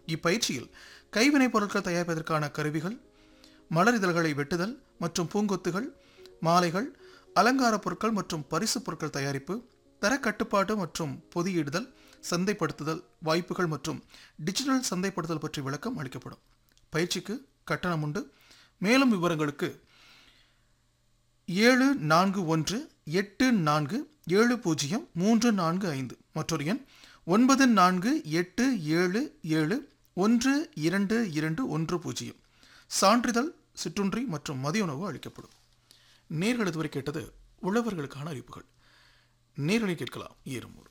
இப்பயிற்சியில் கைவினைப் பொருட்கள் தயாரிப்பதற்கான கருவிகள் மலர் இதழ்களை வெட்டுதல் மற்றும் பூங்கொத்துகள் மாலைகள் அலங்கார பொருட்கள் மற்றும் பரிசு பொருட்கள் தயாரிப்பு தர கட்டுப்பாடு மற்றும் பொதியிடுதல் சந்தைப்படுத்துதல் வாய்ப்புகள் மற்றும் டிஜிட்டல் சந்தைப்படுத்தல் பற்றி விளக்கம் அளிக்கப்படும் பயிற்சிக்கு கட்டணம் உண்டு மேலும் விவரங்களுக்கு ஏழு நான்கு ஒன்று எட்டு நான்கு ஏழு பூஜ்ஜியம் மூன்று நான்கு ஐந்து மற்றொரு எண் ஒன்பது நான்கு எட்டு ஏழு ஏழு ஒன்று இரண்டு இரண்டு ஒன்று பூஜ்ஜியம் சான்றிதழ் சிற்றுண்டி மற்றும் மதிய உணவு அளிக்கப்படும் நேர்கள் இதுவரை கேட்டது உழவர்களுக்கான அறிவிப்புகள் நேர்களை கேட்கலாம் ஏறும்